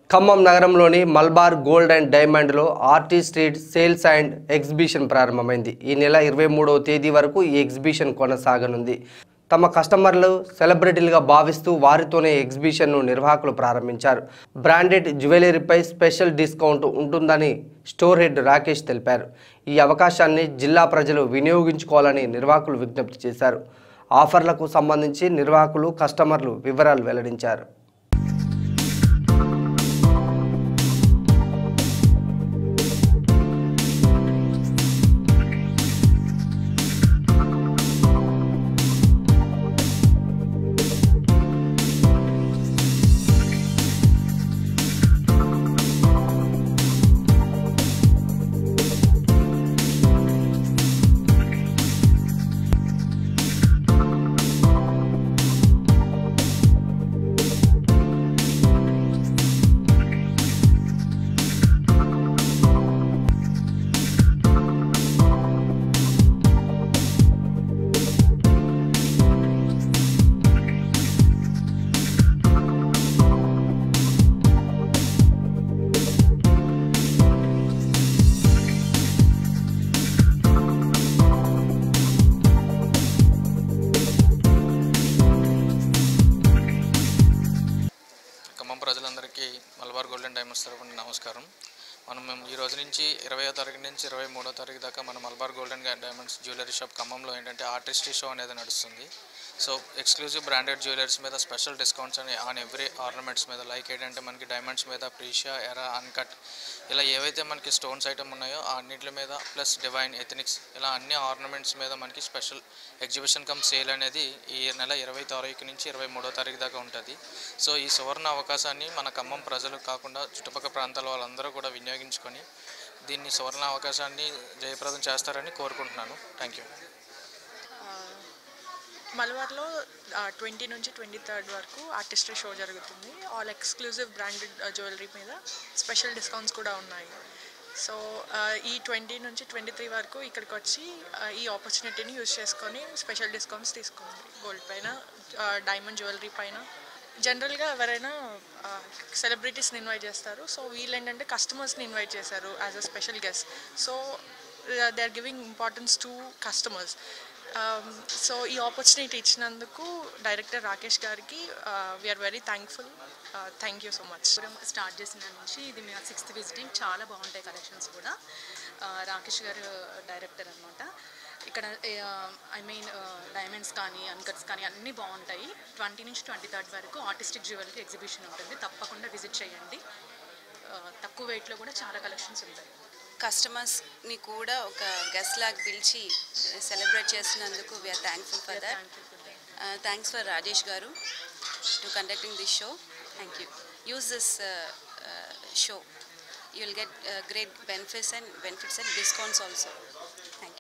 ఖమ్మం నగరంలోని Malabar gold and డైమండ్లో artistry sales and exhibition ప్రారంభమైంది ఈ నెల ఇరవై మూడవ తేదీ వరకు ఈ ఎగ్జిబిషన్ కొనసాగనుంది తమ కస్టమర్లు సెలబ్రిటీలుగా భావిస్తూ వారితోనే ఎగ్జిబిషన్ను నిర్వాహకులు ప్రారంభించారు బ్రాండెడ్ జ్యువెలరీపై స్పెషల్ డిస్కౌంట్ ఉంటుందని స్టోర్ హెడ్ రాకేష్ తెలిపారు ఈ అవకాశాన్ని జిల్లా ప్రజలు వినియోగించుకోవాలని నిర్వాహకులు విజ్ఞప్తి చేశారు ఆఫర్లకు సంబంధించి నిర్వాహకులు కస్టమర్లు వివరాలు వెల్లడించారు ఖమ్మం ప్రజలందరికీ మలబార్ గోల్డెన్ డైమండ్స్ తరపున నమస్కారం మనం మేము ఈ రోజు నుంచి ఇరవయో తారీఖు నుంచి ఇరవై మూడో తారీఖు దాకా మన Malabar golden diamonds jewellery shop ఖమ్మంలో ఏంటంటే ఆర్టిస్ట్రీ షో అనేది నడుస్తుంది సో ఎక్స్క్లూజివ్ బ్రాండెడ్ జ్యువెలరీస్ మీద స్పెషల్ డిస్కౌంట్స్ అని ఆన్ ఎవ్రీ ఆర్నమెంట్స్ మీద లైక్ ఏంటంటే మనకి డైమండ్స్ మీద ప్రీషియా ఎరా అన్కట్ ఇలా ఏవైతే మనకి స్టోన్స్ ఐటమ్ ఉన్నాయో ఆ అన్నిటి మీద ప్లస్ డివైన్ ఎథనిక్స్ ఇలా అన్ని ఆర్నమెంట్స్ మీద మనకి స్పెషల్ ఎగ్జిబిషన్ కమ్ సేల్ అనేది ఈ నెల ఇరవై తారీఖు నుంచి ఇరవై మూడో తారీఖు దాకా ఉంటుంది సో ఈ సువర్ణ అవకాశాన్ని మన ఖమ్మం ప్రజలు కాకుండా చుట్టుపక్కల ప్రాంతాల వాళ్ళందరూ కూడా వినియోగించుకొని దీన్ని సువర్ణ అవకాశాన్ని జయప్రదం చేస్తారని కోరుకుంటున్నాను థ్యాంక్ యూ మలబార్లో ట్వంటీ నుంచి ట్వంటీ థర్డ్ వరకు ఆర్టిస్ట్రీ షో జరుగుతుంది ఆల్ ఎక్స్క్లూజివ్ బ్రాండెడ్ జ్యువెలరీ మీద స్పెషల్ డిస్కౌంట్స్ కూడా ఉన్నాయి సో ఈ ట్వంటీ నుంచి ట్వంటీ త్రీ వరకు ఇక్కడికి వచ్చి ఆ, ఈ ఆపర్చునిటీని యూజ్ చేసుకొని స్పెషల్ డిస్కౌంట్స్ తీసుకోండి గోల్డ్ పైన డైమండ్ జ్యువెలరీ పైన జనరల్గా ఎవరైనా సెలబ్రిటీస్ని ఇన్వైట్ చేస్తారు సో వీళ్ళు ఏంటంటే కస్టమర్స్ని ఇన్వైట్ చేశారు as a special guest so they are giving importance to customers so ఈ ఆపర్చునిటీ ఇచ్చినందుకు డైరెక్టర్ రాకేష్ గారికి we are very thankful thank you so much start చేసిన నుంచి ఇది మేము సిక్స్త్ విజిటింగ్ చాలా బాగుంటాయి కలెక్షన్స్ కూడా ఆ, రాకేష్ గారు డైరెక్టర్ అనమాట ఇక్కడ ఐ మీన్ డైమండ్స్ కానీ అన్కట్స్ కానీ అన్నీ బాగుంటాయి ట్వంటీ నుంచి ట్వంటీ థర్డ్ వరకు ఆర్టిస్టిక్ జ్యువెలరీ ఎగ్జిబిషన్ ఉంటుంది తప్పకుండా విజిట్ చేయండి ఆ, తక్కువ వెయిట్లో కూడా చాలా కలెక్షన్స్ ఉంటాయి కస్టమర్స్ని కూడా ఒక గెస్ట్ లాగా పిలిచి సెలబ్రేట్ చేసినందుకు we are thankful for that thanks for Rajesh garu to conducting this show thank you use this show you will get great benefits and benefits and discounts also